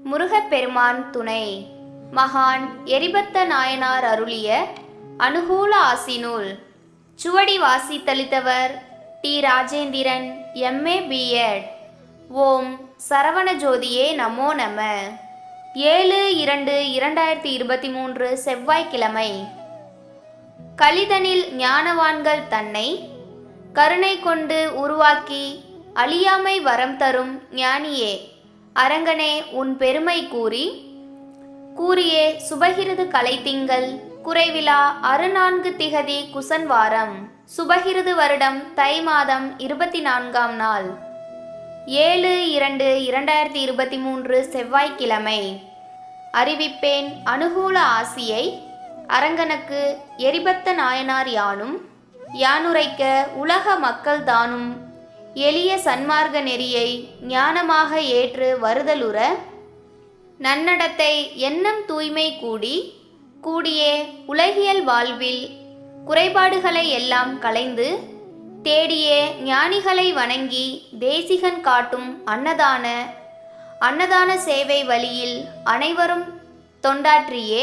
முருகப்பெருமான் துணை மகான் எரிபத்த நாயனார் அருளிய அனுகூல ஆசினூல் சுவடி வாசித்தளித்தவர் டி ராஜேந்திரன் எம்ஏ பிஎட் ஓம் சரவண ஜோதியே நமோ நம ஏழு இரண்டு இரண்டாயிரத்தி இருபத்தி மூன்று செவ்வாய்க்கிழமை கலிதனில் ஞானவான்கள் தன்னை கருணை கொண்டு உருவாக்கி அழியாமை வரம் தரும் ஞானியே அரங்கனே உன் பெருமை கூறி கூறியே சுபகிருது கலைத்திங்கள் குறைவிலா அறுநான்கு திகதி குசன்வாரம் சுபகிருது வருடம் தை மாதம் இருபத்தி நான்காம் நாள் ஏழு இரண்டு இரண்டாயிரத்தி இருபத்தி மூன்று செவ்வாய்க்கிழமை அறிவிப்பேன் அனுகூல ஆசியை அரங்கனுக்கு எரிபத்த நாயனார் யானும் யானுரைக்க உலக மக்கள் தானும் எளிய சன்மார்க்க நெறியை ஞானமாக ஏற்று வருதலுற நன்னடத்தை எண்ணம் தூய்மை கூடி கூடியே உலகியல் வாழ்வில் குறைபாடுகளை எல்லாம் களைந்து தேடியே ஞானிகளை வணங்கி தேசிகன் காட்டும் அன்னதான அன்னதான சேவை வழியில் அனைவரும் தொண்டாற்றியே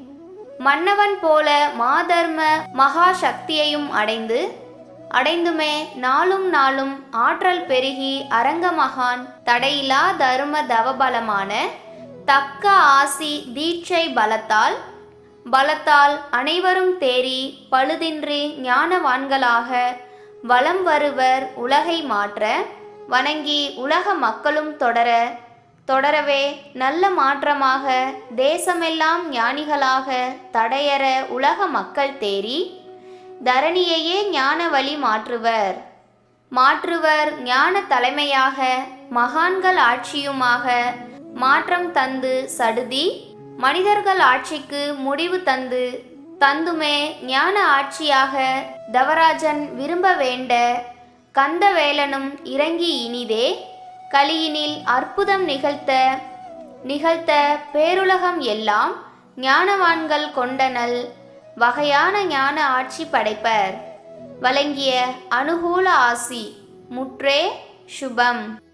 மன்னவன் போல மாதர்ம மகா சக்தியையும் அடைந்து அடைந்துமே நாளும் நாளும் ஆற்றல் பெருகி அரங்க மகான் தடையிலா தரும தவபலமான தக்க ஆசி தீட்சை பலத்தால் பலத்தால் அனைவரும் தேறி பழுதின்றி ஞானவான்களாக வலம் வருவர் உலகை மாற்ற வணங்கி உலக மக்களும் தொடர தொடரவே நல்ல மாற்றமாக தேசமெல்லாம் ஞானிகளாக தடையற உலக மக்கள் தேறி தரணியையே ஞான வழி மாற்றுவர் மாற்றுவர் ஞான தலைமையாக மகான்கள் ஆட்சியுமாக மாற்றம் தந்து சடுதி மனிதர்கள் ஆட்சிக்கு முடிவு தந்து தந்துமே ஞான ஆட்சியாக தவராஜன் விரும்ப வேண்ட கந்தவேலனும் இறங்கி இனிதே கலியினில் அற்புதம் நிகழ்த்த நிகழ்த்த பேருலகம் எல்லாம் ஞானவான்கள் கொண்டனல் வகையான ஞான ஆட்சி படைப்பர் வழங்கிய அனுகூல ஆசி முற்றே சுபம்